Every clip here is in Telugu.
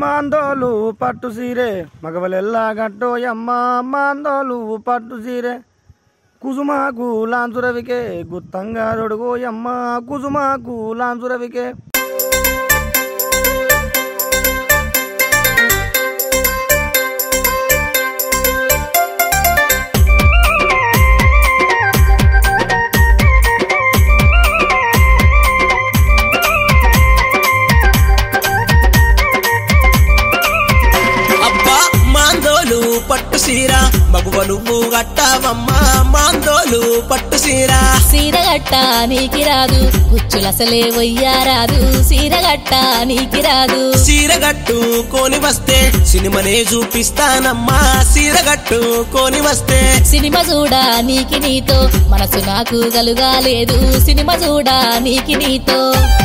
మాందోలు పట్టు సీరే మగవలెల్లా గట్టోయమ్మ మాందోలు పట్టు సీరే కుసుమాకు లాంచురవికే గుత్తంగా రొడుగోయమ్మ కుసుమాకు లాంచురవికే అబ్బా మాందోలు పట్టు సీర మగువ నువ్వు గట్టావమ్మా మాందోలు పట్టు సీర సీరగట్ట నీకి రాదు కుచ్చులసలే వయ్యారాదు సీరగట్ట నీకి రాదు సీరగట్టు కోని వస్తే సినిమనే చూపిస్తానమ్మా సీరగట్టు కోని వస్తే సినిమా చూడా నీకి నీతో మనసు నాకు గలుగాలేదు సినిమా చూడా నీకి నీతో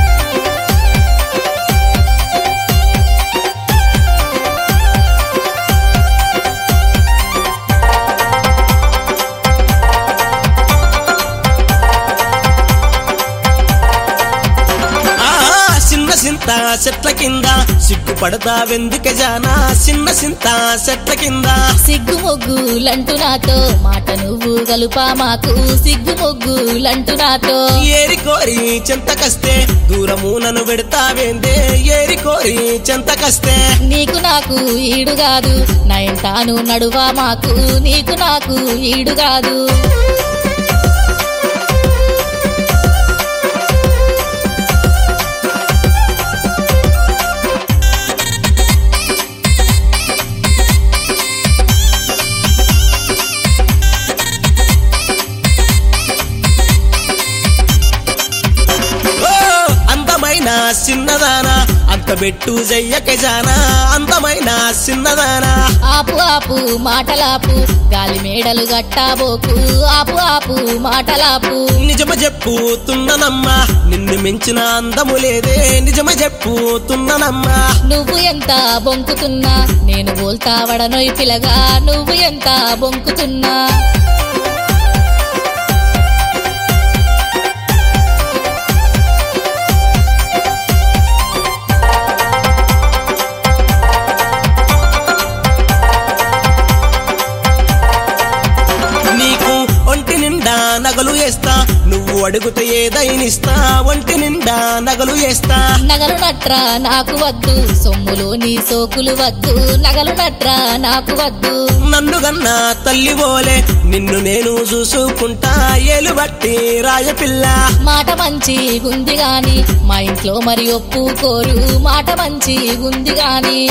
ఆ చిన్న సింత చెట్ల కింద సిగ్గుపడతా వెందుకే జానా చిన్న సింత చెట్ల కింద సిగ్గు మొగ్గులంటూ నాతో మాట నువ్వు గలుపా మాకు సిగ్గు మొగ్గులంటూ నాతో ఏరి కోరి చెంతకస్తే దూరము నన్ను పెడతావేందే ఏరి కోరి చెంతకస్తే నీకు నాకు ఈడు కాదు నయంటాను నడువా మాకు నీకు నాకు ఈడు కాదు ఓ అందమైన చిన్నదానా అంత బెట్టు జయ్యక జానా అందమైన చిన్నదానా ఆపు ఆపు మాటలాపు గాలి మేడలు గట్టాబోకు ఆపు ఆపు మాటలాపు నిజమ చెప్పుతున్ననమ్మా నిన్ను మించిన అందము లేదే నిజమ చెప్పుతున్ననమ్మా నువ్వు ఎంత బొంకుతున్నా నేను బోల్తావడనొయ్ పిలగా నువ్వు ఎంత బొంకుతున్నా నీకు ఒంటి నిండా నగలు వేస్తా నువ్వు అడుగుతే ఏదైనిస్తా ఒంటి నిండా నగలు వేస్తా నగలు నట్రా నాకు వద్దు సొమ్ములో నీ సోకులు వద్దు నగలు నట్రా నాకు వద్దు నన్ను గన్నా తల్లి పోలే నిన్ను నేను చూసుకుంటా ఏలు బట్టి రాజపిల్ల మాట మంచి గుంది గాని మా ఇంట్లో మరి ఒప్పుకోరు మాట మంచి గుంది గాని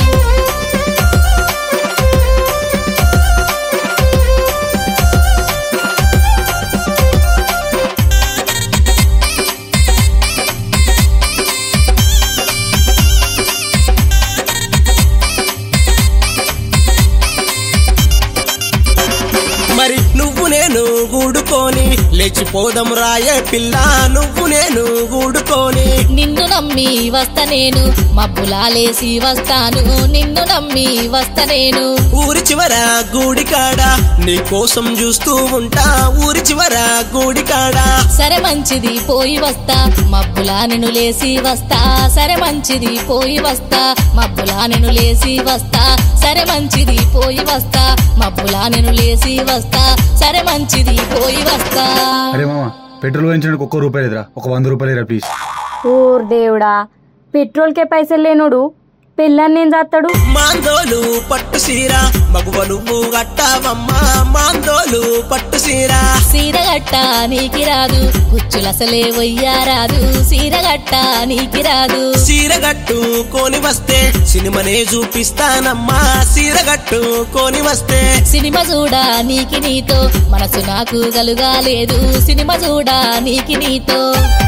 మరి నువ్వు నేను గూడుకొని లేచిపోదాం రాయే పిల్ల నువ్వు నేను గూడుకొని నిన్ను నమ్మి వస్తా నేను మబ్బులాలేసి వస్తాను నిన్ను నమ్మి వస్తా నేను ఊరి చివర గూడి కాడ నీ కోసం చూస్తూ ఉంటా ఊరి చివర గూడి కాడ సరే మంచిది పోయి వస్తా మబ్బులా నేను లేసి వస్తా సరే మంచిది పోయి వస్తా మబ్బులా నేను లేసి వస్తా సరే మంచిది పోయి వస్తా మబ్బులా నేను లేసి వస్తా సరే మంచిది పోయి వస్తా అరే మామ పెట్రోల్ వేయించడానికి ఒక్క రూపాయలు ఎదురా ఒక వంద రూపాయలు ఎదురా ప్లీజ్ ఓర్ దేవుడా పెట్రోల్కే పైసలు లేనోడు పెళ్ళాన్ని నేను చేస్తాడు మాందోలు పట్టు సీర మగువ నువ్వు గట్టావమ్మా మాందోలు పట్టు సీర సీరగట్ట నీకి రాదు కుచ్చులసలే వయ్యారాదు సీరగట్ట నీకి రాదు సీరగట్టు కోని వస్తే సినిమనే చూపిస్తానమ్మా సీరగట్టు కోని వస్తే సినిమా చూడా నీకి నీతో మనసు నాకు గలుగాలేదు సినిమా చూడా నీకి నీతో